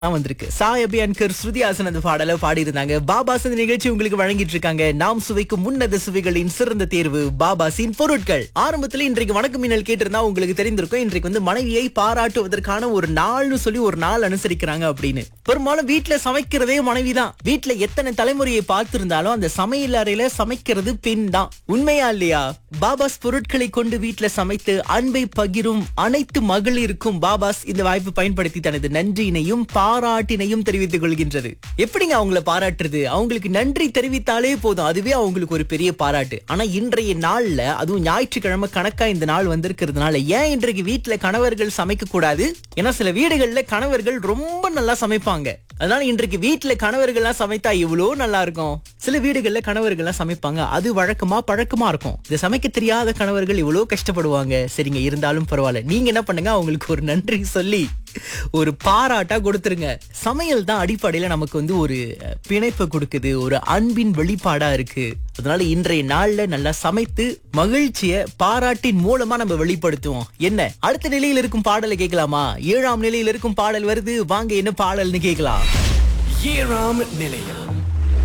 தான் வந்திருக்கு சாய் அபியான்கர் ஸ்ருதி ஹாசன் அந்த பாடலை பாடியிருந்தாங்க பாபாஸ் இந்த நிகழ்ச்சி உங்களுக்கு வழங்கிட்டு இருக்காங்க நாம் சுவைக்கும் முன்னத சுவைகளின் சிறந்த தேர்வு பாபாசின் பொருட்கள் ஆரம்பத்துல இன்றைக்கு வணக்கம் மின்னல் கேட்டிருந்தா உங்களுக்கு தெரிந்திருக்கும் இன்றைக்கு வந்து மனைவியை பாராட்டுவதற்கான ஒரு நாள்னு சொல்லி ஒரு நாள் அனுசரிக்கிறாங்க அப்படின்னு பெரும்பாலும் வீட்டுல சமைக்கிறதே மனைவி தான் வீட்டுல எத்தனை தலைமுறையை பார்த்திருந்தாலும் அந்த சமையல் அறையில சமைக்கிறது பெண் தான் உண்மையா இல்லையா பாபாஸ் பொருட்களை கொண்டு வீட்டுல சமைத்து அன்பை பகிரும் அனைத்து மகளிருக்கும் பாபாஸ் இந்த வாய்ப்பு பயன்படுத்தி தனது நன்றியினையும் பாராட்டினையும் தெரிவித்துக் கொள்கின்றது எப்படிங்க அவங்கள பாராட்டுறது அவங்களுக்கு நன்றி தெரிவித்தாலே போதும் அதுவே அவங்களுக்கு ஒரு பெரிய பாராட்டு ஆனா இன்றைய நாள்ல அதுவும் ஞாயிற்றுக்கிழமை கணக்கா இந்த நாள் வந்திருக்கிறதுனால ஏன் இன்றைக்கு வீட்டுல கணவர்கள் சமைக்க கூடாது ஏன்னா சில வீடுகள்ல கணவர்கள் ரொம்ப நல்லா சமைப்பாங்க அதனால இன்றைக்கு வீட்டுல கணவர்கள்லாம் சமைத்தா இவ்வளோ நல்லா இருக்கும் சில வீடுகள்ல கணவர்கள்லாம் சமைப்பாங்க அது வழக்கமா பழக்கமா இருக்கும் இதை சமைக்க தெரியாத கணவர்கள் இவ்வளோ கஷ்டப்படுவாங்க சரிங்க இருந்தாலும் பரவாயில்ல நீங்க என்ன பண்ணுங்க அவங்களுக்கு ஒரு நன்றி சொல்லி ஒரு பாராட்டா கொடுத்துருங்க சமையல் தான் அடிப்படையில நமக்கு வந்து ஒரு அஹ், பிணைப்பு கொடுக்குது ஒரு அன்பின் வெளிப்பாடா இருக்கு அதனால இன்றைய நாள்ல நல்லா சமைத்து மகிழ்ச்சிய பாராட்டின் மூலமா நம்ம வெளிப்படுத்துவோம் என்ன அடுத்த நிலையில் இருக்கும் பாடலை கேட்கலாமா ஏழாம் நிலையில் இருக்கும் பாடல் வருது வாங்க என்ன பாடல்னு கேட்கலாம் ஏழாம் நிலையம்